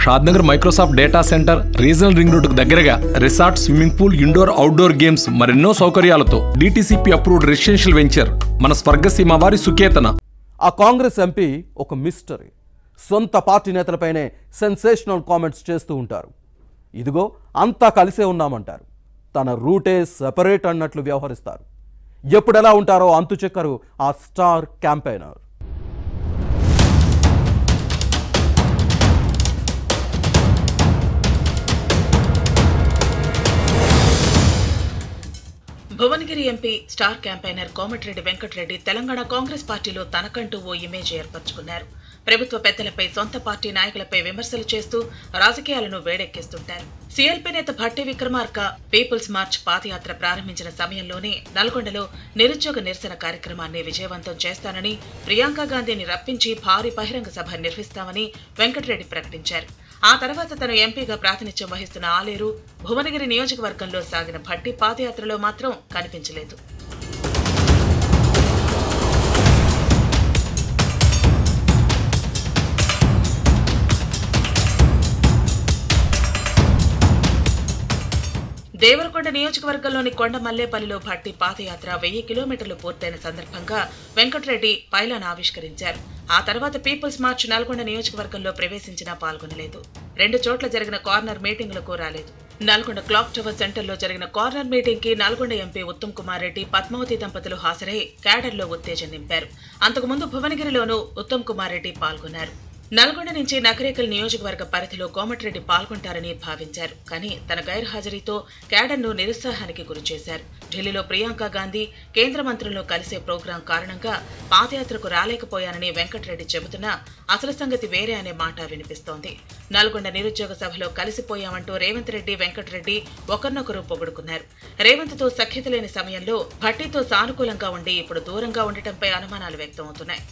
Shadnagar Microsoft data center regional ring రోడ్డుకు దగ్గరగా resort swimming pool indoor outdoor games మరెన్నో సౌకర్యాలతో డిటిసిపి అప్రూవ్డ్ రెసిడెన్షియల్ వెంచర్ మన స్వర్గసీమ వారి సుకేతన ఆ కాంగ్రెస్ ఎంపీ ఒక మిస్టరీ సొంత పార్టీ నేతలపైనే సెన్సేషనల్ కామెంట్స్ చేస్తూ ఉంటారు ఇదిగో అంతా కలిసే ఉన్నామంటారు తన రూటే సెపరేట్ అన్నట్లు వ్యవహరిస్తారు ఎప్పుడెలా ఉంటారో అంతు చెక్కరు ఆ star campaigner Bhuvanagiri MP star campaigner Komatireddy Venkat Reddy Telangana Congress పార్టీలో తనకంటూ ఓ ఇమేజ్ ఏర్పరచుకున్నారు ప్రభుత్వ పెద్దలపై సొంత పార్టీ నాయకులపై విమర్శలు చేస్తూ రాజకీయాలను వేడెక్కిస్తుంటారు సీఎల్పీ నేత భట్టి విక్రమార్క పీపుల్స్ మార్చ్ పాదయాత్ర ప్రారంభించిన సమయంలోనే నల్గొండలో నిరుద్యోగ నిరసన కార్యక్రమాన్ని విజయవంతం చేస్తానని ప్రియాంక గాంధీని రప్పించి భారీ బహిరంగ సభ నిర్వహిస్తామని వెంకటరెడ్డి ప్రకటించారు ఆ తర్వాత తను ఎంపీగా ప్రాతినిధ్యం వహిస్తున్న ఆలేరు భువనగిరి నియోజకవర్గంలో సాగిన భట్టి పాదయాత్రలో మాత్రం కనిపించలేదు దేవరకొండ నియోజకవర్గంలోని కొండ మల్లేపల్లిలో భట్టి పాదయాత్ర వెయ్యి కిలోమీటర్లు పూర్తయిన సందర్భంగా వెంకటరెడ్డి పైలాన్ ఆవిష్కరించారు ఆ తర్వాత పీపుల్స్ మార్చ్ నల్గొండ నియోజకవర్గంలో ప్రవేశించినా పాల్గొనలేదు రెండు చోట్ల జరిగిన కార్నర్ మీటింగులకు రాలేదు నల్గొండ క్లాక్ టవర్ సెంటర్లో జరిగిన కార్నర్ మీటింగ్ కి నల్గొండ ఎంపీ ఉత్తమ్ కుమార్ రెడ్డి పద్మావతి దంపతులు హాజరై క్యాడర్లో ఉత్తేజం నింపారు అంతకుముందు భువనగిరిలోనూ ఉత్తమ్ కుమార్ రెడ్డి పాల్గొన్నారు నల్గొండ నుంచి నకరేకల్ నియోజకవర్గ పరిధిలో కోమటిరెడ్డి పాల్గొంటారని భావించారు కానీ తన గైర్హాజరీతో క్యాడర్ను నిరుత్సాహానికి గురిచేశారు ఢిల్లీలో ప్రియాంక గాంధీ కేంద్ర మంత్రులను కలిసే ప్రోగ్రాం కారణంగా పాదయాత్రకు రాలేకపోయానని వెంకటరెడ్డి చెబుతున్నా అసలు సంగతి వేరే అనే మాట వినిపిస్తోంది నల్గొండ నిరుద్యోగ సభలో కలిసిపోయామంటూ రేవంత్ రెడ్డి వెంకటరెడ్డి ఒకరినొకరు పొగుడుకున్నారు రేవంత్తో సఖ్యత లేని సమయంలో భట్టీతో సానుకూలంగా ఉండి ఇప్పుడు దూరంగా ఉండటంపై అనుమానాలు వ్యక్తమవుతున్నాయి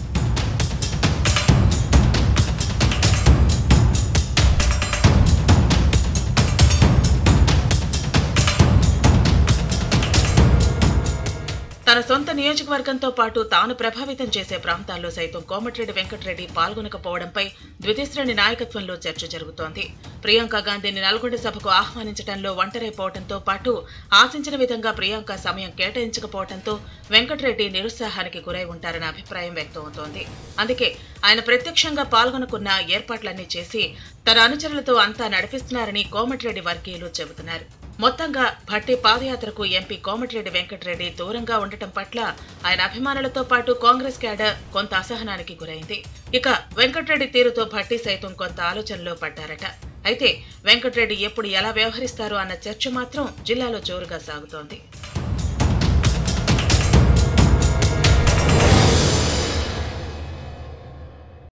తన సొంత నియోజకవర్గంతో పాటు తాను ప్రభావితం చేసే ప్రాంతాల్లో సైతం కోమటిరెడ్డి వెంకటరెడ్డి పాల్గొనకపోవడంపై ద్వితీయశ్రేణి నాయకత్వంలో చర్చ జరుగుతోంది ప్రియాంక గాంధీని నల్గొండ సభకు ఆహ్వానించడంలో ఒంటరైపోవడంతో పాటు ఆశించిన విధంగా ప్రియాంక సమయం కేటాయించకపోవడంతో వెంకటరెడ్డి నిరుత్సాహానికి గురై ఉంటారన్న అభిప్రాయం వ్యక్తమవుతోంది అందుకే ఆయన ప్రత్యక్షంగా పాల్గొనకున్న ఏర్పాట్లన్నీ చేసి తన అనుచరులతో అంతా నడిపిస్తున్నారని కోమటిరెడ్డి వర్గీయులు చెబుతున్నారు మొత్తంగా భట్టి పాదయాత్రకు ఎంపీ కోమటిరెడ్డి వెంకటరెడ్డి దూరంగా ఉండటం పట్ల ఆయన అభిమానులతో పాటు కాంగ్రెస్ క్యాడర్ కొంత అసహనానికి గురైంది ఇక వెంకటరెడ్డి తీరుతో భట్టి సైతం కొంత ఆలోచనలో పడ్డారట అయితే వెంకటరెడ్డి ఎప్పుడు ఎలా వ్యవహరిస్తారో అన్న చర్చ మాత్రం జిల్లాలో జోరుగా సాగుతోంది